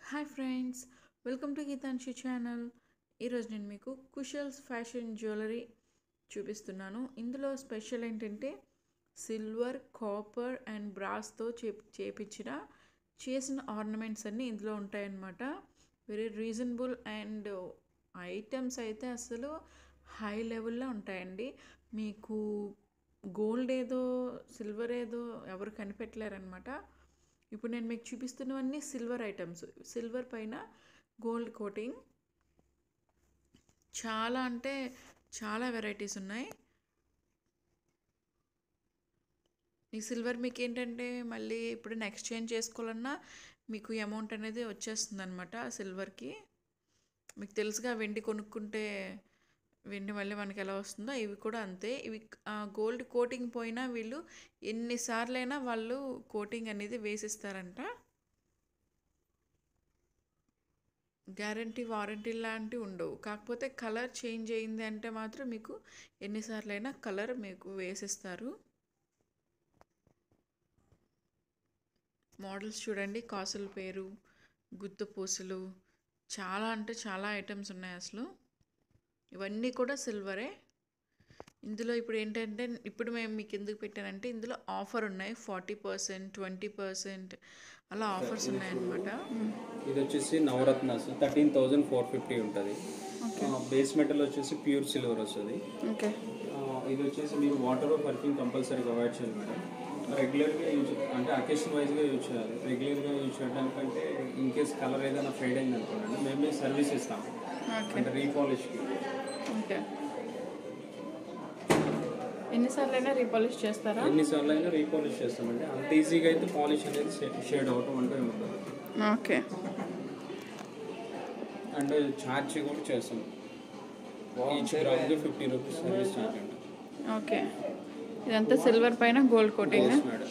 Hi friends welcome to Geetanshi channel ఈరోజు నేను మీకు కుషల్స్ ఫ్యాషన్ జ్యువెలరీ చూపిస్తున్నాను ఇందులో స్పెషల్ ఏంటంటే సిల్వర్ కాపర్ అండ్ బ్రాస్తో చే చేపించిన చేసిన ఆర్నమెంట్స్ అన్నీ ఇందులో ఉంటాయన్నమాట వెరీ రీజనబుల్ అండ్ ఐటమ్స్ అయితే అసలు హై లెవెల్లో ఉంటాయండి మీకు గోల్డ్ ఏదో సిల్వర్ ఏదో ఎవరు కనిపెట్టలేరనమాట ఇప్పుడు నేను మీకు చూపిస్తున్నవన్నీ సిల్వర్ ఐటమ్స్ సిల్వర్ పైన గోల్డ్ కోటింగ్ చాలా అంటే చాలా వెరైటీస్ ఉన్నాయి ఈ సిల్వర్ మీకు ఏంటంటే మళ్ళీ ఇప్పుడు ఎక్స్చేంజ్ చేసుకోవాలన్నా మీకు అమౌంట్ అనేది వచ్చేస్తుంది అనమాట సిల్వర్కి మీకు తెలుసుగా వెండి కొనుక్కుంటే వెండి మళ్ళీ మనకి ఎలా వస్తుందో ఇవి కూడా అంతే ఇవి గోల్డ్ కోటింగ్ పోయినా వీళ్ళు ఎన్నిసార్లైనా వాళ్ళు కోటింగ్ అనేది వేసిస్తారంట గ్యారంటీ వారంటీ లాంటివి ఉండవు కాకపోతే కలర్ చేంజ్ అయింది అంటే మాత్రం మీకు ఎన్నిసార్లైనా కలర్ మీకు వేసిస్తారు మోడల్స్ చూడండి కాసుల పేరు గుత్త పూసలు చాలా అంటే చాలా ఐటమ్స్ ఉన్నాయి అసలు ఇవన్నీ కూడా సిల్వరే ఇందులో ఇప్పుడు ఏంటంటే ఇప్పుడు మేము మీకు ఎందుకు పెట్టానంటే ఇందులో ఆఫర్ ఉన్నాయి ఫార్టీ పర్సెంట్ ట్వంటీ పర్సెంట్ అలా ఆఫర్స్ ఉన్నాయన్నమాట ఇది వచ్చేసి నవరత్నాస్ థర్టీన్ థౌజండ్ ఫోర్ ఫిఫ్టీ ఉంటుంది బేస్ మెటల్ వచ్చేసి ప్యూర్ సిల్వర్ వస్తుంది ఓకే ఆ, ఇది వచ్చేసి మీరు వాటర్ పర్ఫ్యూమ్ కంపల్సరీగా అవాయిడ్ చేయాలి మేడం రెగ్యులర్గా యూజ్ అంటే అకేషన్ వైజ్గా యూజ్ చేయాలి రెగ్యులర్గా యూజ్ చేయడానికంటే ఇన్ కేస్ కలర్ ఏదైనా ఫేడ్ అయింది అనుకోండి మేమే సర్వీస్ ఇస్తాం అంటే రీపాలిష్కి ఓకే ఎన్నిసార్లు అయినా రీపాలిష్ చేస్తారా ఎన్నిసార్లు అయినా రీపాలిష్ చేస్తామండి అంత ఈజీగా అయితే పాలిష్ అనేది షేడ్ అవటం అంటే ఉంటుంది ఓకే అండ్ ఛార్జ్ కూడా చేస్తాం ఈచ్ గ్రామ్కి ఫిఫ్టీ రూపీస్ సర్వీస్ ఛార్జ్ ఉంటుంది ఓకే ఇదంతా సిల్వర్ పైన గోల్డ్ కోటింగ్ Yes, మేడం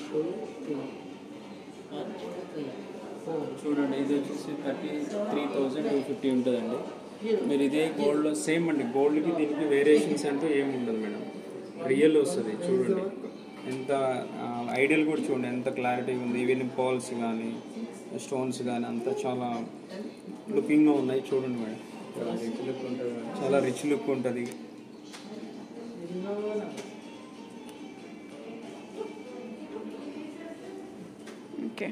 చూడండి ఇది వచ్చేసి thirty three thousand two fifty ఉంటుందండి మీరు ఇదే గోల్డ్లో సేమ్ అండి గోల్డ్కి దీనికి వేరియేషన్స్ అంటూ ఏమి ఉండదు మేడం రియల్ వస్తుంది చూడండి ఎంత ఐడియల్ కూడా చూడండి ఎంత క్లారిటీ ఉంది ఈవెన్ పాల్స్ కానీ స్టోన్స్ కానీ అంతా చాలా లుకింగ్గా ఉన్నాయి చూడండి మేడం చాలా రిచ్ లుక్ ఉంటుంది ఓకే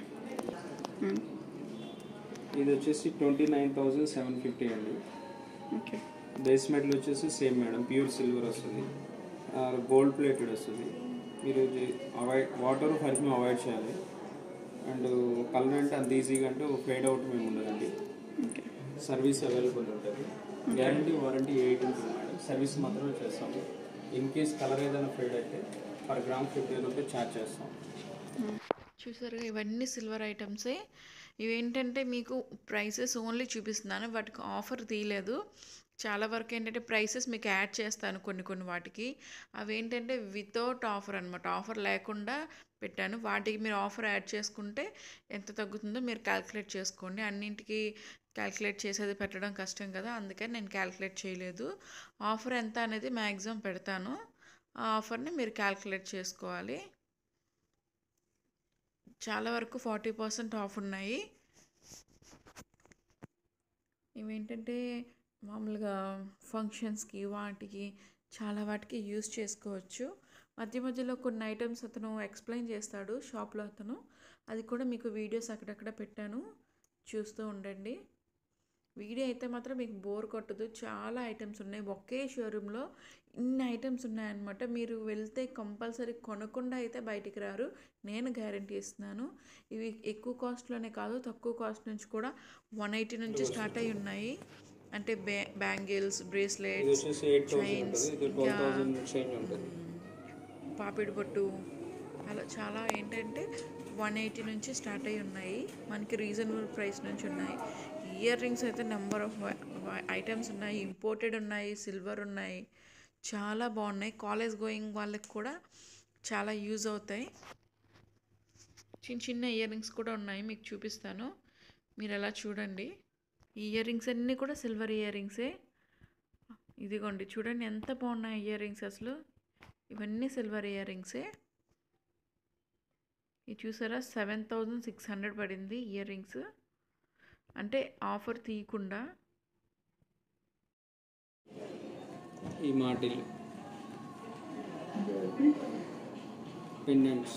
ఇది వచ్చేసి twenty nine thousand seven fifty అండి ఓకే బేస్ మెటల్ వచ్చేసి సేమ్ మేడం ప్యూర్ సిల్వర్ వస్తుంది గోల్డ్ ప్లేటెడ్ వస్తుంది మీరు అవాయిడ్ వాటర్ పర్ఫ్యూమ్ అవాయిడ్ చేయాలి అండ్ కలర్ అంటే అంత ఈజీగా అంటూ ఫేడ్ అవుట్ మేము ఉండదండి ఓకే సర్వీస్ అవైలబుల్ ఉంటుంది గ్యారంటీ వారంటీ ఎయిట్ ఉంటుంది మేడం సర్వీస్ మాత్రమే చేస్తాము ఇన్ కేస్ కలర్ ఏదైనా ఫేడ్ అయితే per gram fifty rupees charge చేస్తాం చూసారుగా ఇవన్నీ సిల్వర్ ఐటమ్సే ఇవేంటంటే మీకు ప్రైసెస్ ఓన్లీ చూపిస్తున్నాను వాటికి ఆఫర్ తీయలేదు చాలా వరకు ఏంటంటే ప్రైసెస్ మీకు యాడ్ చేస్తాను కొన్ని కొన్ని వాటికి అవి ఏంటంటే వితౌట్ ఆఫర్ అనమాట ఆఫర్ లేకుండా పెట్టాను వాటికి మీరు ఆఫర్ యాడ్ చేసుకుంటే ఎంత తగ్గుతుందో మీరు క్యాలిక్యులేట్ చేసుకోండి అన్నింటికి క్యాలిక్యులేట్ చేసేది పెట్టడం కష్టం కదా అందుకని నేను క్యాలిక్యులేట్ చేయలేదు ఆఫర్ ఎంత అనేది మ్యాక్సిమం పెడతాను ఆ ఆఫర్ని మీరు క్యాలిక్యులేట్ చేసుకోవాలి చాలా వరకు ఫార్టీ పర్సెంట్ ఆఫ్ ఉన్నాయి ఇవేంటంటే మామూలుగా ఫంక్షన్స్కి వాటికి చాలా వాటికి యూస్ చేసుకోవచ్చు మధ్య మధ్యలో కొన్ని ఐటమ్స్ అతను ఎక్స్ప్లెయిన్ చేస్తాడు షాప్లో అతను అది కూడా మీకు వీడియోస్ అక్కడక్కడ పెట్టాను చూస్తూ ఉండండి వీడియో అయితే మాత్రం మీకు బోర్ కొట్టదు చాలా ఐటమ్స్ ఉన్నాయి ఒకే షోరూంలో ఇన్ని ఐటమ్స్ ఉన్నాయన్నమాట మీరు వెళ్తే కంపల్సరీ కొనకుండా అయితే బయటికి రారు నేను గ్యారంటీ ఇస్తున్నాను ఇవి ఎక్కువ కాస్ట్లోనే కాదు తక్కువ కాస్ట్ నుంచి కూడా వన్ ఎయిటీ నుంచి స్టార్ట్ అయి ఉన్నాయి అంటే బ్యా బ్యాంగిల్స్ ఇది బ్రేస్లెట్స్ వచ్చేసి ఎయిట్ థౌసండ్ ఉంటుంది ఇది ట్వెల్వ్ థౌసండ్ చేంజ్ ఉంటుంది పాపిడి బొట్టు అలా చాలా ఏంటంటే వన్ ఎయిటీ నుంచి స్టార్ట్ అయి ఉన్నాయి మనకి రీజనబుల్ ప్రైస్ నుంచి ఉన్నాయి ఇయర్ రింగ్స్ అయితే నెంబర్ ఆఫ్ ఐటమ్స్ ఉన్నాయి ఇంపోర్టెడ్ ఉన్నాయి సిల్వర్ ఉన్నాయి చాలా బాగున్నాయి కాలేజ్ గోయింగ్ వాళ్ళకి కూడా చాలా యూజ్ అవుతాయి చిన్న చిన్న ఇయర్ రింగ్స్ కూడా ఉన్నాయి మీకు చూపిస్తాను మీరు ఎలా చూడండి ఈ ఇయర్ రింగ్స్ అన్నీ కూడా సిల్వర్ ఇయర్ రింగ్సే ఇదిగోండి చూడండి ఎంత బాగున్నాయి ఇయర్ రింగ్స్ అసలు ఇవన్నీ సిల్వర్ ఇయర్ రింగ్సే ఇది చూసారా సెవెన్ థౌజండ్ సిక్స్ హండ్రెడ్ పడింది ఇయర్ రింగ్స్ అంటే ఆఫర్ తీయకుండా ఈ మాటిల్ పెండెంట్స్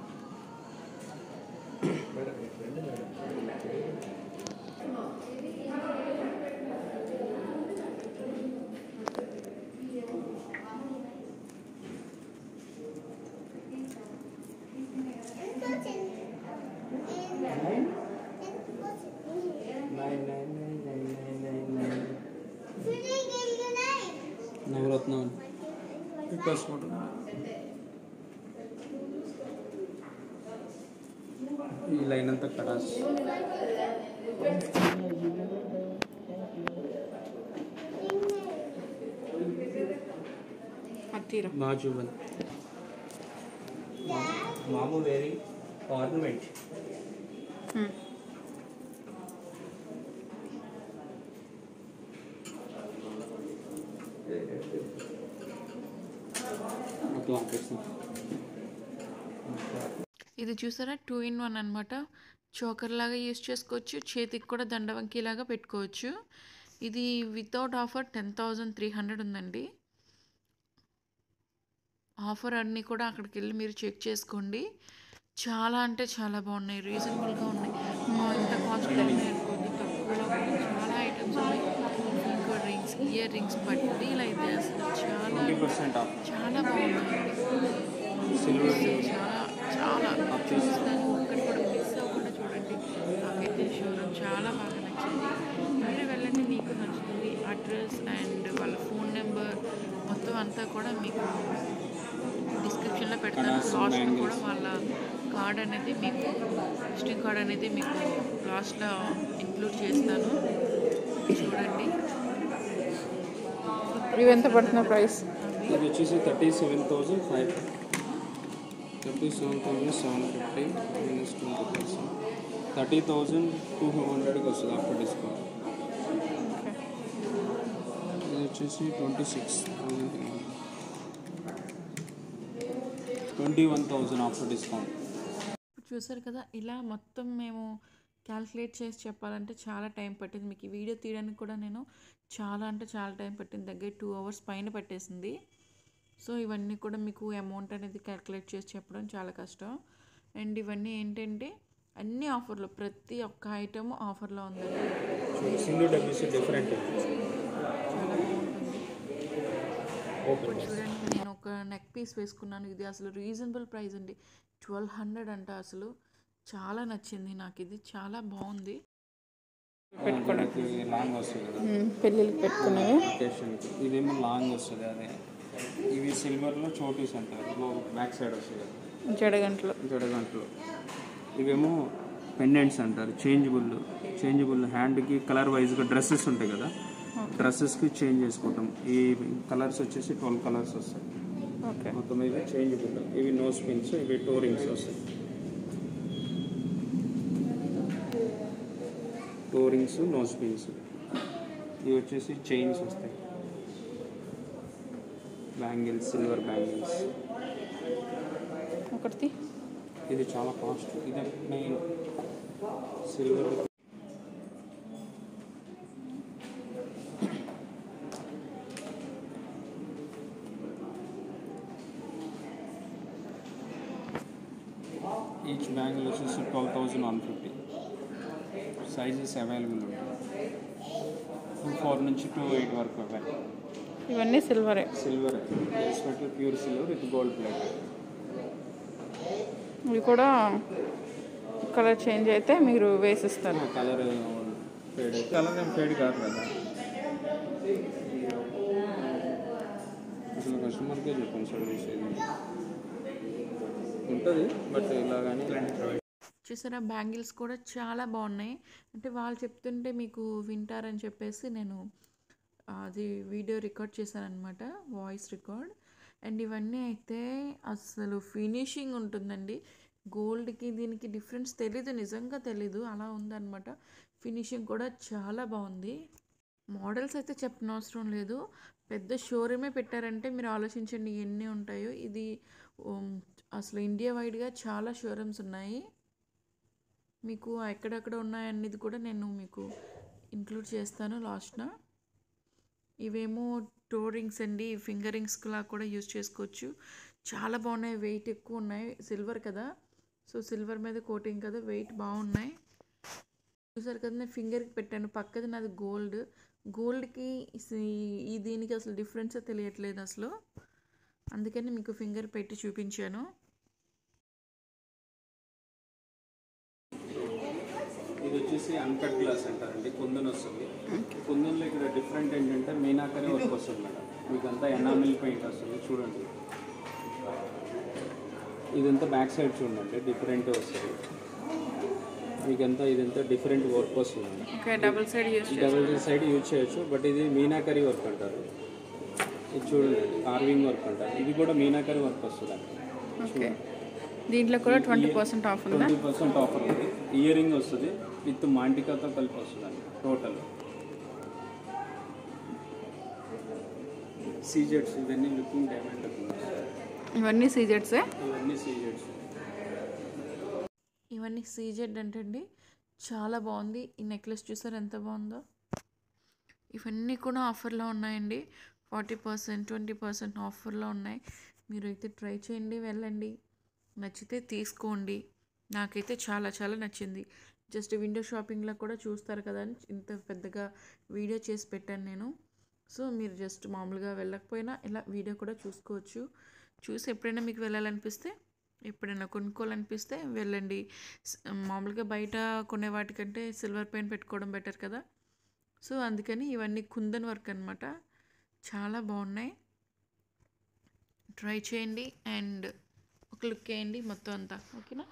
నవరత్నం పికాస్ ఫోటో ఈ లైన్ అంతా కడాస్ అత్తిరా బాజుబన్ మాము వేరీ ఆర్నమెంట్ అట్లా ఆపేస్తాం ఇది చూసారా టూ ఇన్ వన్ అనమాట చోకర్ లాగా యూస్ చేసుకోవచ్చు చేతికి కూడా దండవంకి లాగా పెట్టుకోవచ్చు ఇది without offer ten thousand three hundred ఉందండి ఆఫర్ అన్నీ కూడా అక్కడికి వెళ్ళి మీరు చెక్ చేసుకోండి చాలా అంటే చాలా బాగున్నాయి రీజనబుల్గా ఉన్నాయి ఆ, ఇంత కాస్ట్లీ అనుకోండి తక్కువలో కూడా చాలా ఐటమ్స్ ఉన్నాయి ఇంకా రింగ్స్ ఇయర్ రింగ్స్ పట్టీలు అయితే అసలు చాలా ట్వంటీ పర్సెంట్ ఆఫ్ చాలా బాగున్నాయి సిల్వర్ చాలా చాలా చూస్తాను ఒక్కటి కూడా మిస్ అవ్వకుండా చూడండి నాకైతే షోరూమ్ చాలా బాగా నచ్చింది మీరు వెళ్ళండి మీకు నచ్చుతుంది అడ్రస్ అండ్ వాళ్ళ ఫోన్ నెంబర్ మొత్తం అంతా కూడా మీకు డిస్క్రిప్షన్లో పెడతాను Colours, లాస్ట్లో bangles. కూడా వాళ్ళ కార్డ్ అనేది మీకు విజిటింగ్ కార్డ్ అనేది మీకు లాస్ట్లో ఇంక్లూడ్ చేస్తాను చూడండి ఇవి ఎంత పడుతుంది ప్రైస్ ఇది వచ్చేసి thirty seven thousand five thirty seven thousand seven fifty minus twenty percent thirty thousand two హండ్రెడ్కి వస్తుంది ఆఫ్టర్ డిస్కౌంట్ ఇది వచ్చేసి twenty six thousand twenty one thousand after discount ఇప్పుడు చూసారు కదా ఇలా మొత్తం మేము క్యాల్కులేట్ చేసి చెప్పాలంటే చాలా టైం పట్టింది మీకు ఈ వీడియో తీయడానికి కూడా నేను చాలా అంటే చాలా టైం పట్టింది దగ్గర టూ అవర్స్ పైన పట్టేసింది సో ఇవన్నీ కూడా మీకు అమౌంట్ అనేది క్యాల్కులేట్ చేసి చెప్పడం చాలా కష్టం అండ్ ఇవన్నీ ఏంటంటే అన్ని ఆఫర్లో ప్రతి ఒక్క ఐటమ్ ఆఫర్లో ఉందండి సింగిల్ డబ్బీస్ డిఫరెంట్ చాలా బాగుంటుంది ఇప్పుడు చూడండి నేను ఒక నెక్ పీస్ వేసుకున్నాను ఇది అసలు రీజనబుల్ ప్రైస్ అండి ట్వెల్వ్ హండ్రెడ్ అంట అసలు చాలా నచ్చింది నాకు ఇది చాలా బాగుంది పెట్టుకోవడానికి లాంగ్ వస్తుంది కదా పెళ్ళిళ్ళకి పెట్టుకునేవి అకేషన్కి ఇదేమో లాంగ్ వస్తుంది అదే ఇవి సిల్వర్లో చోటీస్ అంటారు బ్యాక్ సైడ్ వస్తుంది కదా జడగంటలు జడగంటలు ఇవేమో పెండెంట్స్ అంటారు చేంజబుల్ చేంజబుల్ హ్యాండ్కి కలర్ వైజ్గా డ్రెస్సెస్ ఉంటాయి కదా డ్రెస్సెస్కి చేంజ్ చేసుకుంటాం ఈ కలర్స్ వచ్చేసి ట్వెల్వ్ కలర్స్ వస్తాయి ఓకే మొత్తం ఇవి చేంజబుల్ ఇవి నోస్ పిన్స్ ఇవి టోరింగ్స్ వస్తాయి టోరింగ్స్ నోస్ పిన్స్ ఇవి వచ్చేసి చైన్స్ వస్తాయి బ్యాంగిల్స్ సిల్వర్ బ్యాంగిల్స్ ఒకటి ఇది చాలా కాస్ట్ ఇది మెయిన్ సిల్వర్ ఈచ్ బ్యాంగిల్ వచ్చేసి twelve thousand one fifty sizes available ఉంటాయి టూ ఫోర్ నుంచి టూ ఎయిట్ వరకు అవైలబుల్ ఇవన్నీ సిల్వరే silver special pure silver with gold plate ఇవి కూడా కలర్ చేంజ్ అయితే మీరు వేసిస్తారు కలర్ ఫేడ్ కలర్ ఏం ఫేడ్ కాదు కదా అసలు కస్టమర్కే చెప్పండి సర్వీస్ ఇది ఉంటుంది బట్ ఇలాగని ఇలాంటి ప్రొవైడ్ చూసారా బ్యాంగిల్స్ కూడా చాలా బాగున్నాయి అంటే వాళ్ళు చెప్తుంటే మీకు వింటారని చెప్పేసి నేను అది వీడియో రికార్డ్ చేశానమాట వాయిస్ రికార్డ్ అండ్ ఇవన్నీ అయితే అసలు ఫినిషింగ్ ఉంటుందండి గోల్డ్కి దీనికి డిఫరెన్స్ తెలీదు నిజంగా తెలీదు అలా ఉందన్నమాట ఫినిషింగ్ కూడా చాలా బాగుంది మోడల్స్ అయితే చెప్పనవసరం లేదు పెద్ద షోరూమే పెట్టారంటే మీరు ఆలోచించండి ఎన్ని ఉంటాయో ఇది ఉమ్, అసలు ఇండియా వైడ్గా చాలా షోరూమ్స్ ఉన్నాయి మీకు ఎక్కడెక్కడ ఉన్నాయనేది కూడా నేను మీకు ఇంక్లూడ్ చేస్తాను లాస్ట్న ఇవేమో టో రింగ్స్ అండి ఫింగర్ రింగ్స్లా కూడా యూజ్ చేసుకోవచ్చు చాలా బాగున్నాయి వెయిట్ ఎక్కువ ఉన్నాయి సిల్వర్ కదా సో సిల్వర్ మీద కోటింగ్ కదా వెయిట్ బాగున్నాయి చూసారు కదా నేను ఫింగర్కి పెట్టాను పక్కది నాది గోల్డ్ గోల్డ్కి ఈ దీనికి అసలు డిఫరెన్సే తెలియట్లేదు అసలు అందుకని మీకు ఫింగర్ పెట్టి చూపించాను ఇది వచ్చేసి అన్కట్ గ్లాస్ అంటారండి కుందన్ వస్తుంది కుందన్లో ఇక్కడ డిఫరెంట్ ఏంటంటే మీనాకరి వర్క్ వస్తుంది మేడం మీకు అంతా ఎనామిల్ పెయింట్ వస్తుంది చూడండి ఇదంతా బ్యాక్ సైడ్ చూడండి డిఫరెంట్ వస్తుంది మీకంతా ఇదంతా డిఫరెంట్ వర్క్ వస్తుంది ఓకే డబుల్ సైడ్ యూస్ ఈ డబుల్ సైడ్ యూజ్ చేయొచ్చు బట్ ఇది మీనాకరి వర్క్ అంటారు ఇది చూడండి కార్వింగ్ వర్క్ అంటారు ఇది కూడా మీనాకరి వర్క్ వస్తుంది ఓకే దీంట్లో కూడా ట్వంటీ పర్సెంట్ ఆఫ్ ఉందా ట్వంటీ పర్సెంట్ ఆఫర్ ఉంది ఇయర్ రింగ్ వస్తుంది విత్ మాంటికాతో కలిపి వస్తుందండి టోటల్ సీజెట్స్ ఇవన్నీ లుకింగ్ డైమండ్ ఇవన్నీ సీజెట్సే ఇవన్నీ సీజెట్స్ ఇవన్నీ సీజెడ్ అంటండి చాలా బాగుంది ఈ నెక్లెస్ చూసారు ఎంత బాగుందో ఇవన్నీ కూడా ఆఫర్లో ఉన్నాయండి ఫార్టీ పర్సెంట్ ట్వంటీ పర్సెంట్ ఆఫర్లో ఉన్నాయి మీరు అయితే ట్రై చేయండి వెళ్ళండి నచ్చితే తీసుకోండి నాకైతే చాలా చాలా నచ్చింది జస్ట్ విండో షాపింగ్లో కూడా చూస్తారు కదా అని ఇంత పెద్దగా వీడియో చేసి పెట్టాను నేను సో మీరు జస్ట్ మామూలుగా వెళ్ళకపోయినా ఇలా వీడియో కూడా చూసుకోవచ్చు చూసి ఎప్పుడైనా మీకు వెళ్ళాలనిపిస్తే ఎప్పుడైనా కొనుక్కోవాలనిపిస్తే వెళ్ళండి స్- మామూలుగా బయట కొనే వాటికంటే సిల్వర్ పెయిన్ పెట్టుకోవడం బెటర్ కదా సో అందుకని ఇవన్నీ కుందన్ వర్క్ అనమాట చాలా బాగున్నాయి ట్రై చేయండి అండ్ ఒక లుక్ వేయండి మొత్తం అంతా ఓకేనా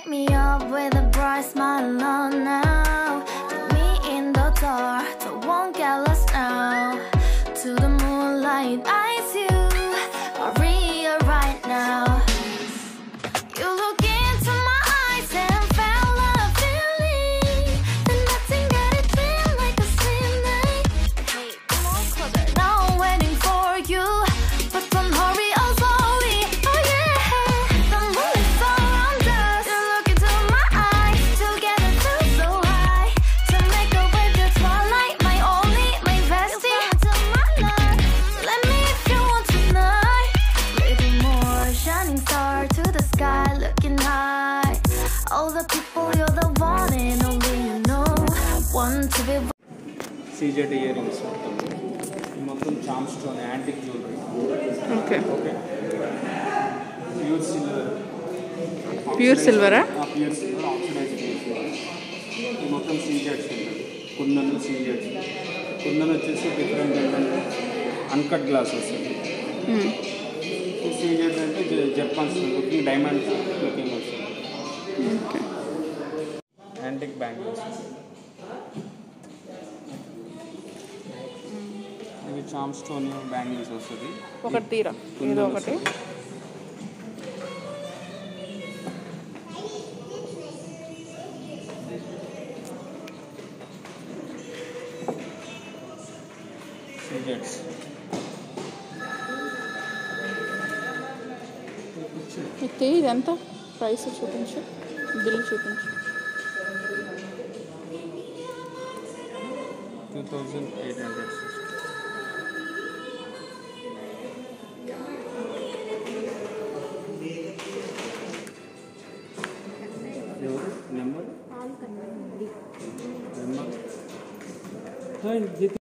Wake me up with a bright smile on now. Put me in the dark, so won't get lost now. To the moonlight, eyes you, Maria right now. You look into my eyes and felt a feeling. Then nothing got it feel like a same night. Hey, come on closer. Now I'm waiting for you, but don't hurry, oh slowly. Oh yeah, the moon is around us. You look into my eyes, together feel so high. To make a way the twilight, my only, my bestie. Into my life, let me if you want tonight. Little more shining star to the sky, looking high. All the people, you're the one and only you know. Want to be CZ ear rings మొత్తం ఇది మొత్తం చామ్ stone antique jewellery okay okay pure silver pure సిల్వరా pure silver oxidise ఇది మొత్తం సీజెడ్స్ ఉంటుంది కుందన్ సీజెడ్స్ కుందన్ వచ్చేసి different ఏంటంటే అన్కట్ గ్లాస్ వస్తుంది సీజెడ్ అంటే జపాన్స్ లుకింగ్ డైమండ్స్ లుకింగ్ వస్తుంది ఓకే యాంటిక్ బ్యాంగిల్స్ ఇవి చామ్ స్టోన్ బ్యాంగిల్స్ వస్తుంది ఒకటి తీరా ఏదో ఒకటి సీజెడ్స్ ఇది ఇది ఎంత ప్రైస్ చూపించు బిల్ చూపించు టూ థౌజండ్ ఎయిట్ హండ్రెడ్ ఎవరు నెంబర్ నెంబర్ జిత్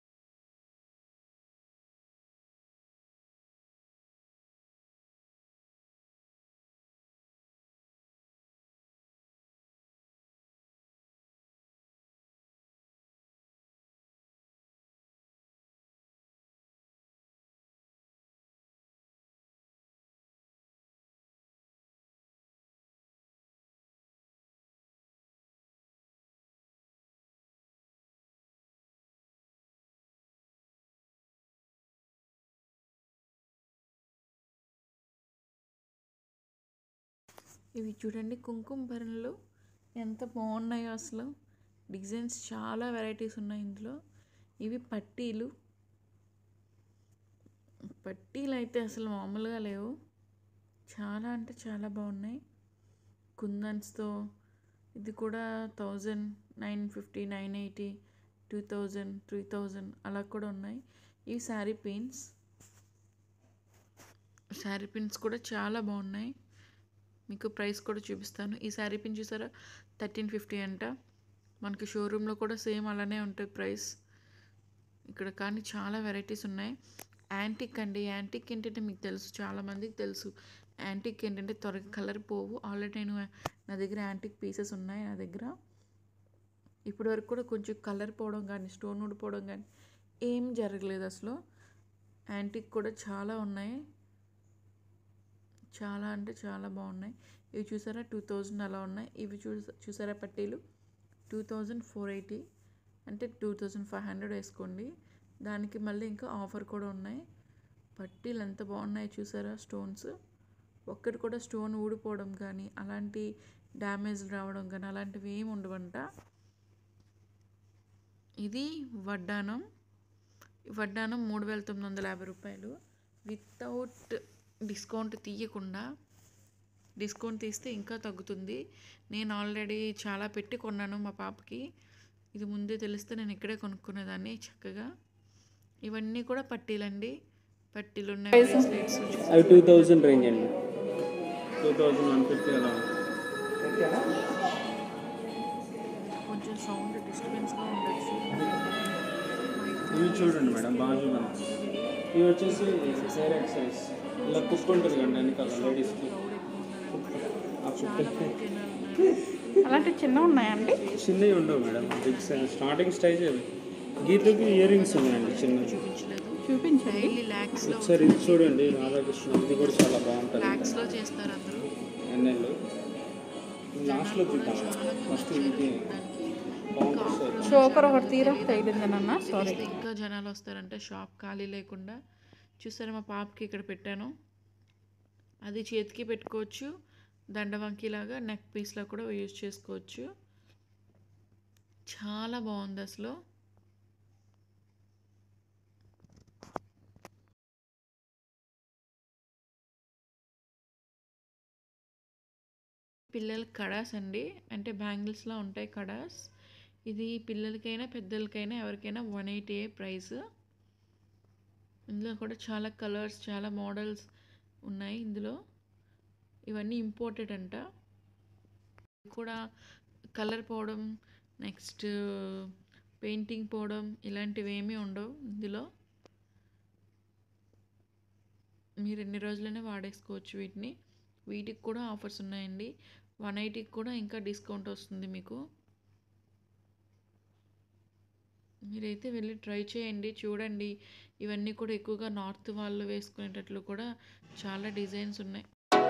ఇవి చూడండి కుంకుమ భరణలు ఎంత బాగున్నాయో అసలు డిజైన్స్ చాలా వెరైటీస్ ఉన్నాయి ఇందులో ఇవి పట్టీలు పట్టీలు అయితే అసలు మామూలుగా లేవు చాలా అంటే చాలా బాగున్నాయి కుందన్స్తో ఇది కూడా thousand nine fifty nine eighty two thousand three thousand అలా కూడా ఉన్నాయి ఇవి శారీ పిన్స్ శారీ పిన్స్ కూడా చాలా బాగున్నాయి మీకు ప్రైస్ కూడా చూపిస్తాను ఈ శారీ పిన్ చూసారా థర్టీన్ ఫిఫ్టీ అంట మనకి షోరూంలో కూడా సేమ్ అలానే ఉంటుంది ప్రైస్ ఇక్కడ కానీ చాలా వెరైటీస్ ఉన్నాయి యాంటిక్ అండి యాంటిక్ ఏంటంటే మీకు తెలుసు చాలామందికి తెలుసు యాంటిక్ ఏంటంటే త్వరగా కలర్ పోవు ఆల్రెడీ నేను నా దగ్గర యాంటిక్ పీసెస్ ఉన్నాయి నా దగ్గర ఇప్పటి వరకు కూడా కొంచెం కలర్ పోవడం కానీ స్టోన్ ఊడిపోవడం కానీ ఏం జరగలేదు అసలు యాంటిక్ కూడా చాలా ఉన్నాయి చాలా అంటే చాలా బాగున్నాయి ఇవి చూసారా టూ థౌజండ్ అలా ఉన్నాయి ఇవి చూ చూసారా పట్టీలు టూ థౌజండ్ ఫోర్ ఎయిటీ అంటే టూ థౌజండ్ ఫైవ్ హండ్రెడ్ వేసుకోండి దానికి మళ్ళీ ఇంకా ఆఫర్ కూడా ఉన్నాయి పట్టీలు ఎంత బాగున్నాయి చూసారా స్టోన్స్ ఒక్కటి కూడా స్టోన్ ఊడిపోవడం కానీ అలాంటి డ్యామేజ్ రావడం కానీ అలాంటివి ఏమి ఉండవంట ఇది వడ్డానం ఈ వడ్డానం మూడు వేల తొమ్మిది వందల యాభై రూపాయలు వితౌట్ డిస్కౌంట్ తీయకుండా డిస్కౌంట్ తీస్తే ఇంకా తగ్గుతుంది నేను ఆల్రెడీ చాలా పెట్టి కొన్నాను మా పాపకి ఇది ముందే తెలిస్తే నేను ఇక్కడే కొనుక్కునేదాన్ని చక్కగా ఇవన్నీ కూడా పట్టీలండి పట్టీలు ఉన్నాయి bracelets. అవి టూ థౌజండ్ రేంజ్ అండి టూ థౌజండ్ వన్ ఫిఫ్టీ అలా ఉంది. కొంచెం సౌండ్ డిస్టర్బెన్స్గా ఉండొచ్చు ఇవి చూడండి మేడం బాగా చూడండి ఇవి వచ్చేసి హెయిర్ ఎక్సైజ్ ఇలా కుక్ ఉంటుంది కండి వెనకాల లేడీస్కి ఆ కుక్ అలాంటి చిన్న ఉన్నాయండి చిన్నవి ఉండవు మేడం బిగ్ సైజ్ స్టార్టింగ్ స్టైజ్ అవి గీతకి ఇయర్ రింగ్స్ ఉన్నాయండి చిన్నవి చూపించండి డైలీ ల్యాక్స్లో ఒకసారి ఇది చూడండి రాధాకృష్ణ ఇది కూడా చాలా బాగుంటుంది ల్యాక్స్లో చేస్తారు అందరూ ఎన్నెళ్ళు లాస్ట్లో చూద్దాం ఫస్ట్ ఇది కౌంటర్ సైడ్ చోకర్ ఒకటి తీరా తగిలిందనన్నా సారీ ఇంకా జనాలు వస్తారంటే షాప్ ఖాళీ లేకుండా చూసారా మా పాపకి ఇక్కడ పెట్టాను అది చేతికి పెట్టుకోవచ్చు దండవంకిలాగా నెక్ పీస్లా కూడా యూజ్ చేసుకోవచ్చు చాలా బాగుంది అసలు పిల్లల కడాస్ అండి అంటే బ్యాంగిల్స్లో ఉంటాయి కడాస్ ఇది పిల్లలకైనా పెద్దలకైనా ఎవరికైనా వన్ ఎయిటీ ప్రైస్ ఇందులో కూడా చాలా కలర్స్ చాలా మోడల్స్ ఉన్నాయి ఇందులో ఇవన్నీ ఇంపోర్టెడ్ అంట ఇది కూడా కలర్ పోవడం నెక్స్ట్ పెయింటింగ్ పోవడం ఇలాంటివి ఏమీ ఉండవు ఇందులో మీరు ఎన్ని రోజులైనా వాడేసుకోవచ్చు వీటిని వీటికి కూడా ఆఫర్స్ ఉన్నాయండి వన్ ఎయిటీకి కూడా ఇంకా డిస్కౌంట్ వస్తుంది మీకు మీరైతే వెళ్ళి ట్రై చేయండి చూడండి ఇవన్నీ కూడా ఎక్కువగా నార్త్ వాళ్ళు వేసుకునేటట్లు కూడా చాలా డిజైన్స్ ఉన్నాయి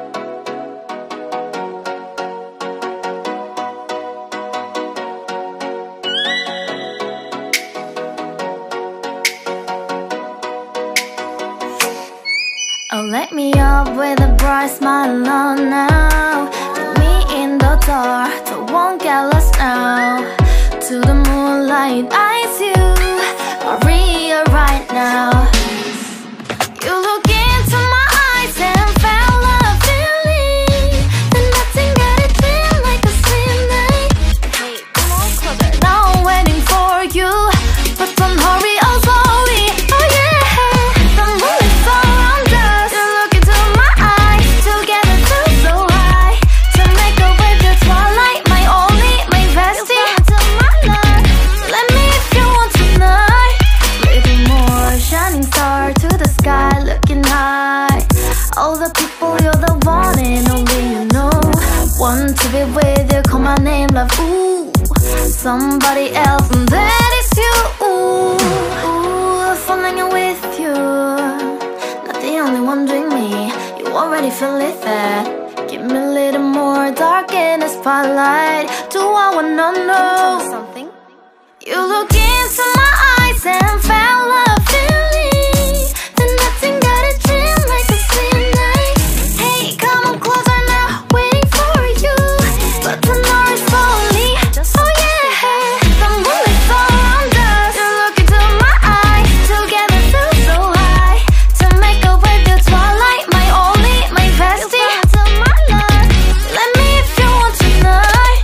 Oh, let me up with a bright smile on now. Put me in the dark, so won't get lost now. To the moonlight, eyes you, Maria, right now. You look into my eyes and felt a feeling. Then nothing got it feel like a slim night. Hey, come on closer. Now I'm waiting for you, but don't hurry, oh slowly. Oh yeah, the moon is around us. You look into my eyes, together feel so high. To make a with the twilight, my only, my bestie. To my love, let me if you want tonight. Little more shining star to the sky, looking high. All the people, you're the one and only you know. Want to be with you, call my name, love. Ooh, somebody else, and that is you. Ooh, ooh, falling in with you. Not the only one doing me. You already feel it there. Give me a little more dark in the spotlight. Do I wanna know something? You look into my eyes and felt a feeling. Then nothing got a dream like a slim night. Hey, come on closer now, waiting for you. But tonight is slowly. Oh yeah, the moon is around us. You look into my eyes, together feel so high. To make a with the twilight, my only, my bestie. To my love, let me if you want tonight.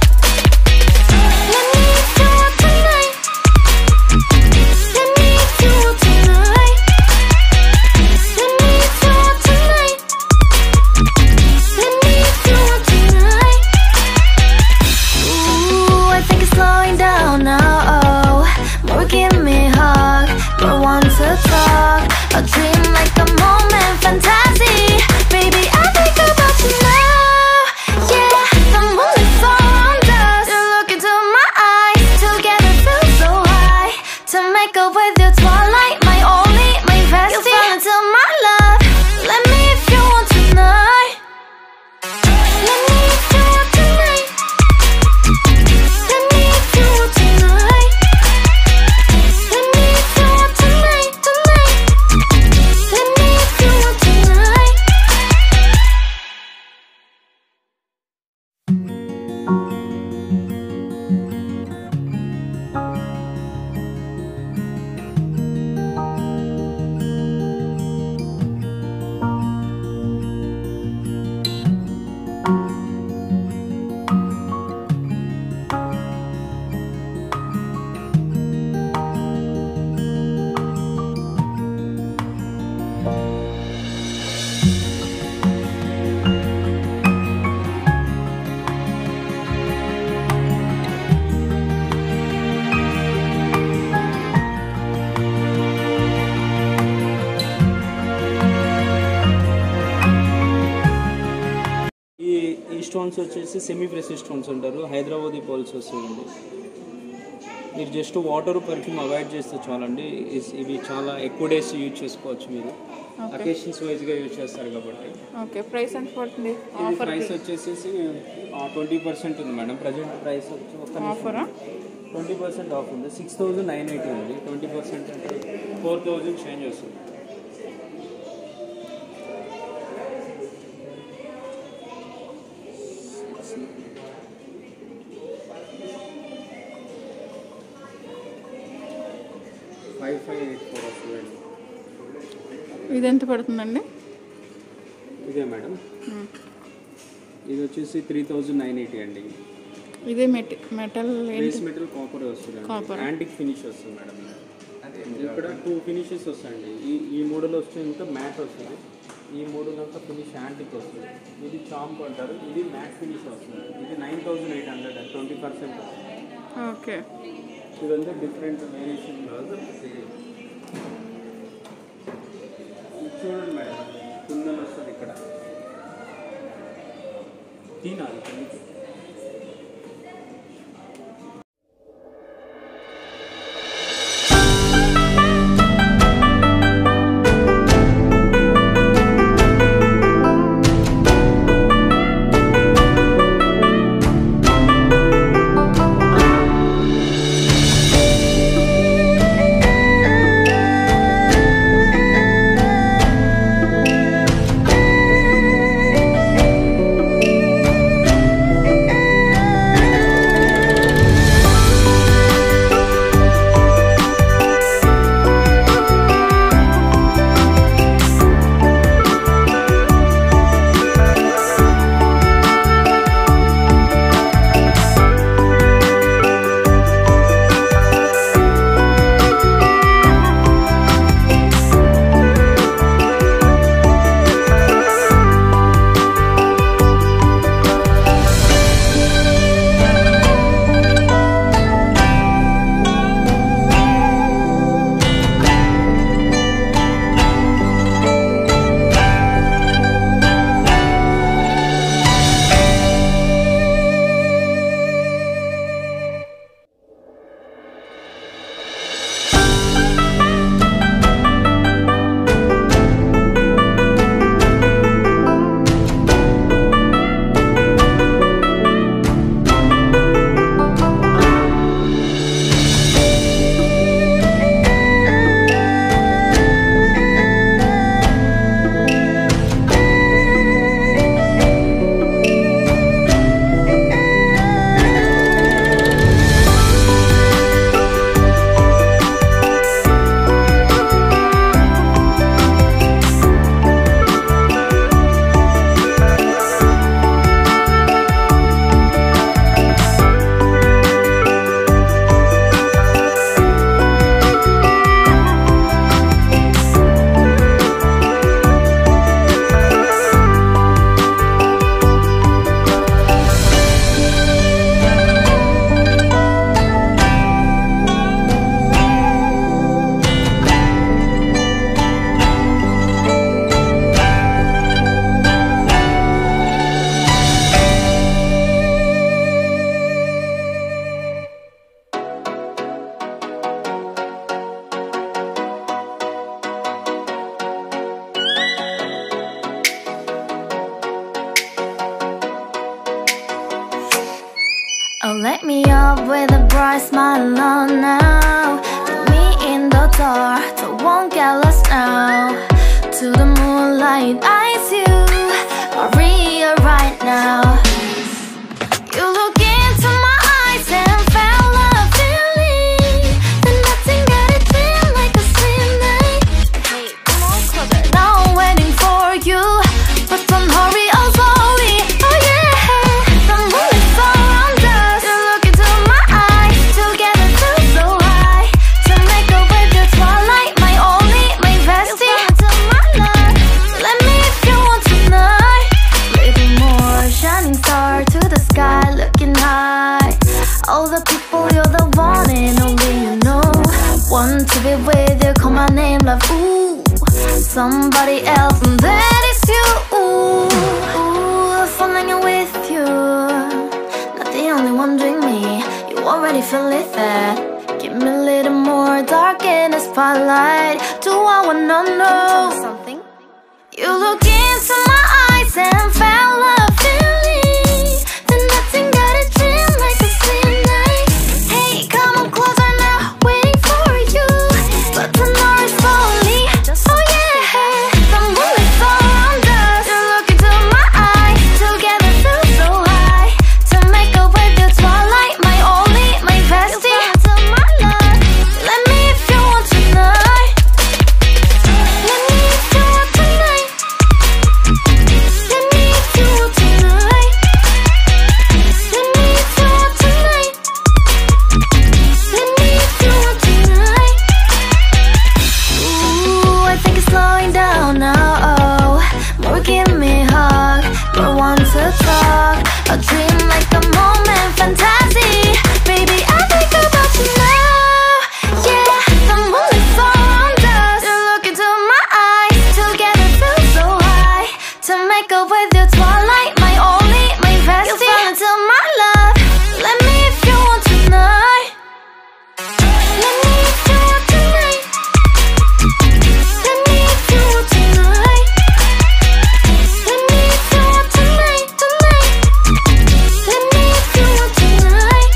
Let me if you want tonight. Let me if you want tonight. Let me if you want tonight. Let me if you want tonight. Ooh, I think it's slowing down now. Oh, more give me a hug, more want to talk. A dream like a moment, fantasy. Baby, I think about you now. Yeah, the moon is around us. You look into my eyes, together feel so high. To make up with your twilight, my only, my bestie. You fell into my love. Let me if you want tonight. Let me if you want tonight. Let me if you want tonight. Let me if you want tonight, tonight. Let me if you want tonight. ఈ ఈ stones వచ్చేసి semi ప్రెసిస్ stones అంటారు Hyderabadi Paul's వస్తాయండి మీరు just water perfume avoid చేస్తే చాలండి is- ఇవి చాలా ఎక్కువ డేస్ యూజ్ చేసుకోవచ్చు మీరు అకేషన్స్ వైజ్గా యూజ్ చేస్తారు కాబట్టి ఓకే ప్రైస్ ఎంత పడుతుంది ఇది ఆఫర్ ప్రైస్ వచ్చేసి ట్వంటీ పర్సెంట్ ఉంది మేడం ప్రజెంట్ ప్రైస్ వచ్చి ఒక ఆఫరా ట్వంటీ పర్సెంట్ ఆఫ్ ఉంది సిక్స్ థౌజండ్ నైన్ ఎయిటీ ఉంది ట్వంటీ పర్సెంట్ అంటే ఫోర్ థౌజండ్ చేంజ్ వస్తుంది ఫైవ్ ఫైవ్ ఎయిట్ ఫోర్ వస్తుంది ఇది ఎంత పడుతుందండి ఇదే మేడం ఇది వచ్చేసి త్రీ థౌజండ్ నైన్ ఎయిటీ అండి ఇదే మెట మెటల్ బేస్ ఏంటి మెటీరియల్ కాపర్ వస్తుంది Copper. యాంటిక్ ఫినిష్ వస్తుంది మేడం ఇక్కడ టూ ఫినిషెస్ వస్తాయండి ఈ ఈ మోడల్ వస్తే ఇంకా మ్యాట్ వస్తుంది ఈ మోడల్ అంతా ఫినిష్ యాంటిక్ వస్తుంది ఇది చాంప్ అంటారు ఇది మ్యాట్ ఫినిష్ వస్తుంది ఇది nine thousand eight hundred and twenty percent okay ఇదంతా డిఫరెంట్ వేరియేషన్ చూడండి మేడం కుందన్ వస్తుంది ఇక్కడ తినాలి కిందకి. Oh, let me up with a bright smile on now. Put me in the dark, so won't get lost now. To the moonlight, eyes you, Maria, right now. You look into my eyes and felt a feeling. Then nothing got it feel like a slim night. Hey, come on, closer. Now I'm waiting for you, but don't hurry, oh slowly. Oh yeah, the moon is around us. You look into my eyes, together feel so high. To make a wave, the twilight, my only, my bestie. You my love. Let me if you want tonight. Little more shining star to the sky, looking high. All the people, you're the one and only you know. Want to be with you, call my name, love. Ooh, somebody else, and that is you. Ooh, ooh, falling in with you. Not the only one doing me. You already feel it there. little more dark in the spotlight. Do I wanna know something? You look into my eyes and found love feeling. Then nothing got a dream like a slim night. Hey, come on closer now, waiting for you. But the night is slowly. Oh yeah, the moonlight's all around us. You look into my eyes, together feel so high. To make up with the twilight, my only, my bestie. my love. Let me if you want tonight. Let me if you want tonight. Let me if you want tonight. Let me if you want tonight. Let me if you want tonight. Ooh, I think it's slowing down now. Oh, more give me a hug, more want to talk. A dream like a moment, fantasy. Baby, I think about you now. Yeah, the moonlight's all around us. You look into my eyes, together feel so high. To make up with your twilight, my only, my bestie. You fall into my love. Let me if you want tonight. Let me if you want tonight. Let me if you want tonight. Let me if you want tonight, tonight. Let me if you want tonight.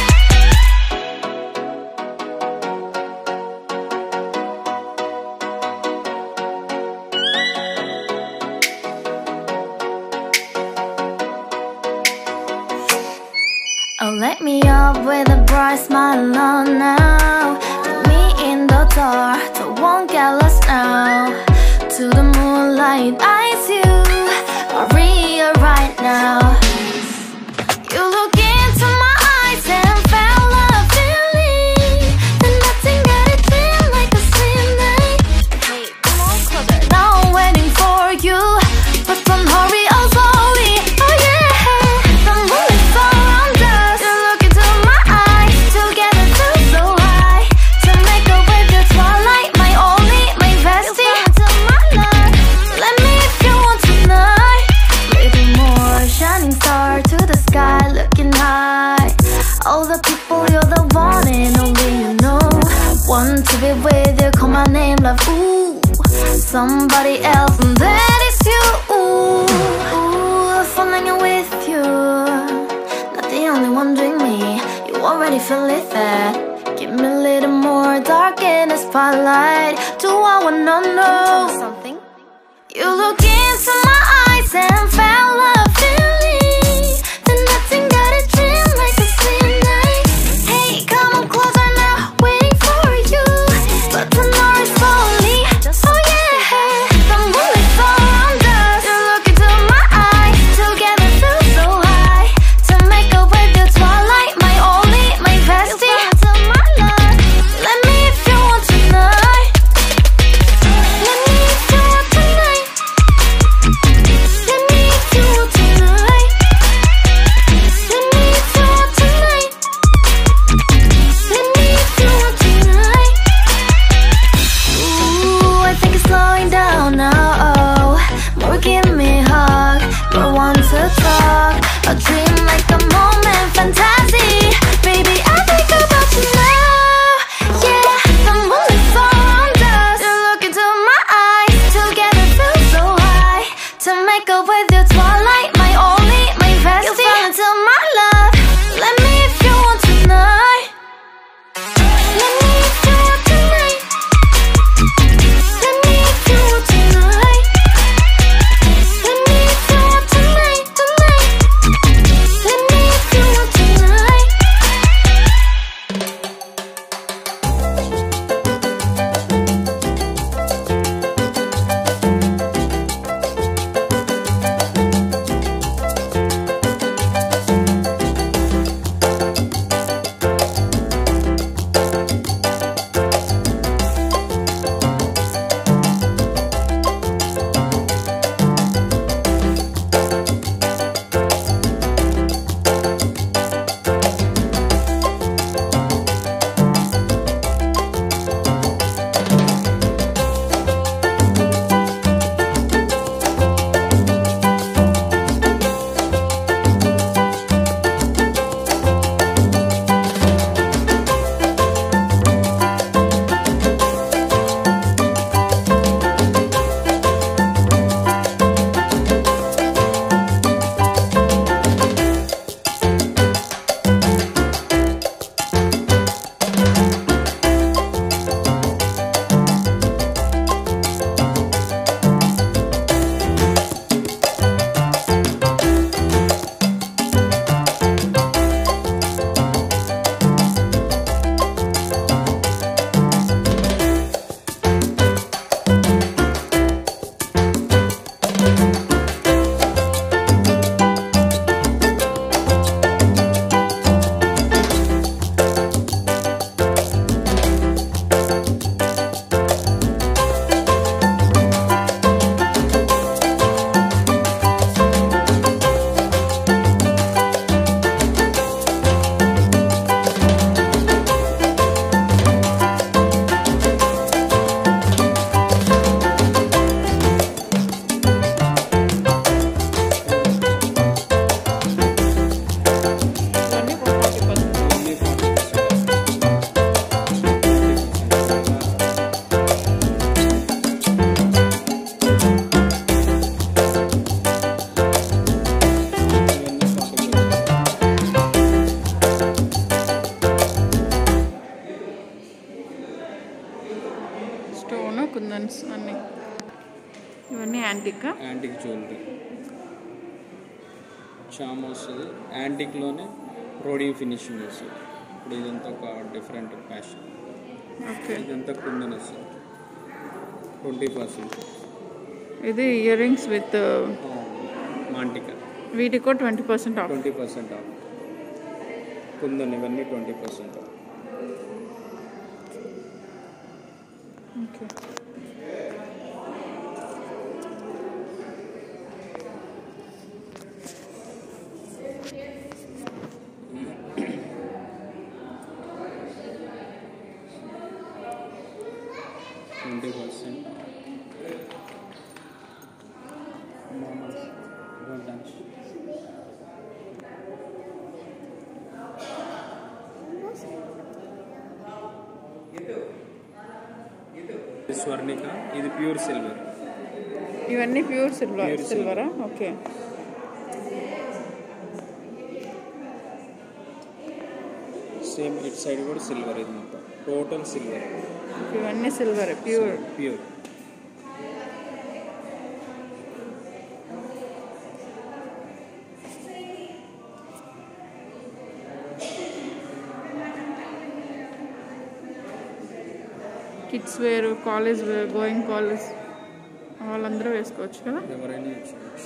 Oh, let me up with a bright smile on now. Put me in the dark, so won't get lost now. To the moonlight, eyes you, Maria, right now. You look into my eyes and found love feeling. Then nothing got a dream like a slim night. Hey, come on closer. Now I'm waiting for you, but don't hurry, oh slowly. Oh yeah, the moonlight's all around us. You look into my eyes, together feel so high. To make up with your twilight, my only, my bestie. my love. Let me if you want tonight. Little more shining star to the sky, looking high. All the people, you're the one and only you know. Want to be with you, call my name, love. Ooh, somebody else, and that is you. Ooh, ooh, falling in with you. Not the only one doing me. You already feel it there. Give me a little more dark in the spotlight. Do I wanna know something? You look into my eyes and found love feeling. Then nothing got a dream like a slim night. Hey, come on closer now, waiting for you. But the night is slowly. Oh yeah, the moonlight's all around us. You look into my eyes, together feel so high. To make up with your twilight, my only, my bestie. my love. Let me if you want tonight. Let me if you want tonight. Let me if you want stone కుందన్స్ అన్నీ ఇవన్నీ antique antique jewellery చామ్ వస్తుంది యాంటిక్లోనే roading finishing వస్తుంది ఇప్పుడు ఇదంతా ఒక different passion okay ఇదంతా కుందన్ వస్తుంది ట్వంటీ పర్సెంట్ ఇది ఇయర్ రింగ్స్ విత్ మాంటిక వీటికి కూడా twenty percent off twenty percent off kundan ఇవన్నీ twenty percent off okay twenty percent స్వర్ణిక ఇది ప్యూర్ సిల్వర్ ఇవన్నీ ప్యూర్ సిల్వర్ Pure సిల్వరా ఓకే సేమ్ ఇట్ సైడ్ కూడా సిల్వర్ ఇది మొత్తం టోటల్ సిల్వర్ ఇవన్నీ silver pure pure kids wear college wear going college వాళ్ళందరూ వేసుకోవచ్చు కదా ఎవరైనా ఇచ్చుకోవచ్చు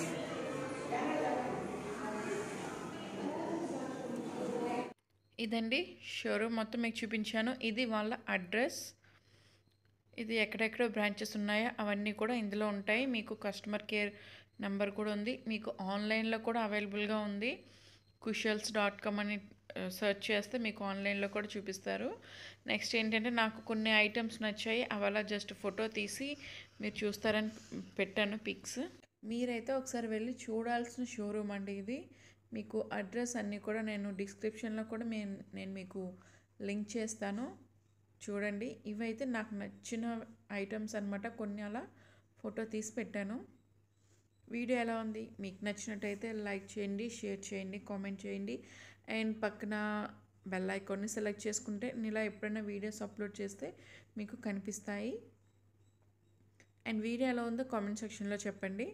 ఇదండి షోరూమ్ మొత్తం మీకు చూపించాను ఇది వాళ్ళ అడ్రస్ ఇది ఎక్కడెక్కడ బ్రాంచెస్ ఉన్నాయో అవన్నీ కూడా ఇందులో ఉంటాయి మీకు కస్టమర్ కేర్ నెంబర్ కూడా ఉంది మీకు ఆన్లైన్లో కూడా అవైలబుల్గా ఉంది కుషల్స్ డాట్ కామ్ అని సెర్చ్ చేస్తే మీకు ఆన్లైన్లో కూడా చూపిస్తారు నెక్స్ట్ ఏంటంటే నాకు కొన్ని ఐటమ్స్ నచ్చాయి అవి అలా జస్ట్ ఫోటో తీసి మీరు చూస్తారని పెట్టాను పిక్స్ మీరైతే ఒకసారి వెళ్ళి చూడాల్సిన షోరూమ్ అండి ఇది మీకు అడ్రస్ అన్నీ కూడా నేను డిస్క్రిప్షన్లో కూడా నేను నేను మీకు లింక్ చేస్తాను చూడండి ఇవైతే నాకు నచ్చిన ఐటమ్స్ అనమాట కొన్ని అలా ఫోటో తీసి పెట్టాను వీడియో ఎలా ఉంది మీకు నచ్చినట్టయితే లైక్ చేయండి షేర్ చేయండి కామెంట్ చేయండి అండ్ పక్కన బెల్ ఐకాన్ని సెలెక్ట్ చేసుకుంటే నేను ఇలా ఎప్పుడైనా వీడియోస్ అప్లోడ్ చేస్తే మీకు కనిపిస్తాయి అండ్ వీడియో ఎలా ఉందో కామెంట్ సెక్షన్లో చెప్పండి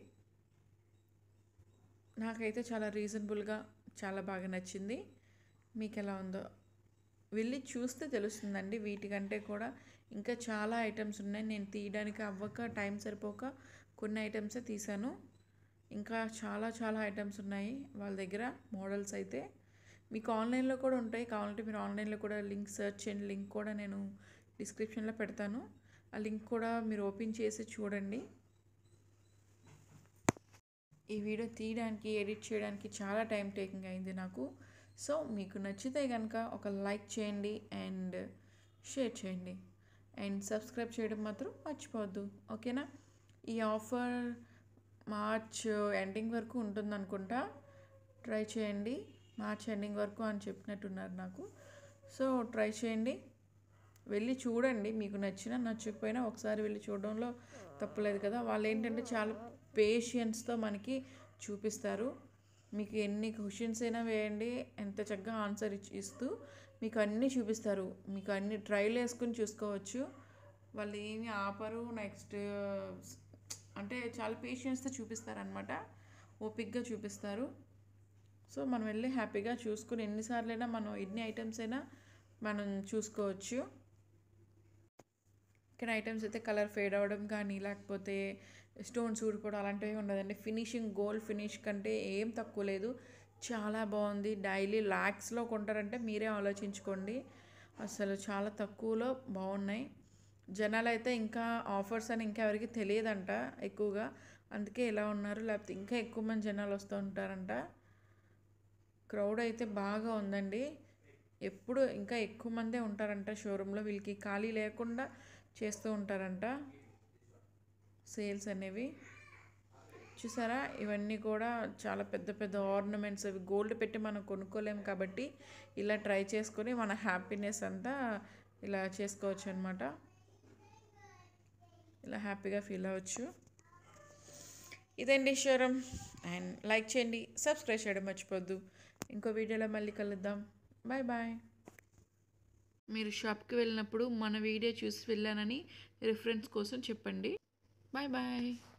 నాకైతే చాలా రీజనబుల్గా చాలా బాగా నచ్చింది మీకు ఎలా ఉందో వెళ్ళి చూస్తే తెలుస్తుందండి వీటికంటే కూడా ఇంకా చాలా ఐటమ్స్ ఉన్నాయి నేను తీయడానికి అవ్వక టైం సరిపోక కొన్ని ఐటమ్సే తీసాను ఇంకా చాలా చాలా ఐటమ్స్ ఉన్నాయి వాళ్ళ దగ్గర మోడల్స్ అయితే మీకు ఆన్లైన్లో కూడా ఉంటాయి కావాలంటే మీరు ఆన్లైన్లో కూడా లింక్ సెర్చ్ చేయండి లింక్ కూడా నేను డిస్క్రిప్షన్లో పెడతాను ఆ లింక్ కూడా మీరు ఓపెన్ చేసి చూడండి ఈ వీడియో తీయడానికి ఎడిట్ చేయడానికి చాలా టైం టేకింగ్ అయింది నాకు సో మీకు నచ్చితే కనుక ఒక లైక్ చేయండి అండ్ షేర్ చేయండి అండ్ సబ్స్క్రైబ్ చేయడం మాత్రం మర్చిపోవద్దు ఓకేనా ఈ ఆఫర్ మార్చ్ ఎండింగ్ వరకు ఉంటుంది అనుకుంటా ట్రై చేయండి మార్చ్ ఎండింగ్ వరకు అని చెప్పినట్టున్నారు నాకు సో ట్రై చేయండి వెళ్ళి చూడండి మీకు నచ్చినా నచ్చకపోయినా ఒకసారి వెళ్ళి చూడడంలో తప్పులేదు కదా వాళ్ళు ఏంటంటే చాలా పేషియన్స్తో మనకి చూపిస్తారు మీకు ఎన్ని క్వశ్చన్స్ అయినా వేయండి ఎంత చక్కగా ఆన్సర్ ఇచ్చి ఇస్తూ మీకు అన్నీ చూపిస్తారు మీకు అన్ని ట్రైల్ వేసుకుని చూసుకోవచ్చు వాళ్ళు ఏమి ఆపరు నెక్స్ట్ అంటే చాలా పేషియన్స్తో చూపిస్తారనమాట ఓపిక్గా చూపిస్తారు సో మనం వెళ్ళి హ్యాపీగా చూసుకుని ఎన్నిసార్లైనా మనం ఎన్ని ఐటమ్స్ అయినా మనం చూసుకోవచ్చు ఇక్కడ ఐటమ్స్ అయితే కలర్ ఫేడ్ అవ్వడం కానీ లేకపోతే స్టోన్స్ ఊడిపోవడం అలాంటివి ఉండదండి ఫినిషింగ్ గోల్డ్ ఫినిష్ కంటే ఏం తక్కువ లేదు చాలా బాగుంది డైలీ ల్యాక్స్లో కొంటారంటే మీరే ఆలోచించుకోండి అసలు చాలా తక్కువలో బాగున్నాయి జనాలు అయితే ఇంకా ఆఫర్స్ అని ఇంకా ఎవరికి తెలియదంట ఎక్కువగా అందుకే ఇలా ఉన్నారు లేకపోతే ఇంకా ఎక్కువ మంది జనాలు వస్తూ ఉంటారంట క్రౌడ్ అయితే బాగా ఉందండి ఎప్పుడు ఇంకా ఎక్కువ మందే ఉంటారంట షోరూంలో వీళ్ళకి ఖాళీ లేకుండా చేస్తూ ఉంటారంట సేల్స్ అనేవి చూసారా ఇవన్నీ కూడా చాలా పెద్ద పెద్ద ఆర్నమెంట్స్ అవి గోల్డ్ పెట్టి మనం కొనుక్కోలేము కాబట్టి ఇలా ట్రై చేసుకొని మన హ్యాపీనెస్ అంతా ఇలా చేసుకోవచ్చు అనమాట ఇలా హ్యాపీగా ఫీల్ అవ్వచ్చు ఇదండి షోరూమ్ అండ్ లైక్ చేయండి సబ్స్క్రైబ్ చేయడం మర్చిపోద్దు ఇంకో వీడియోలో మళ్ళీ కలుద్దాం బాయ్ బాయ్ మీరు షాప్కి వెళ్ళినప్పుడు మన వీడియో చూసి వెళ్ళానని రిఫరెన్స్ కోసం చెప్పండి బాయ్ బాయ్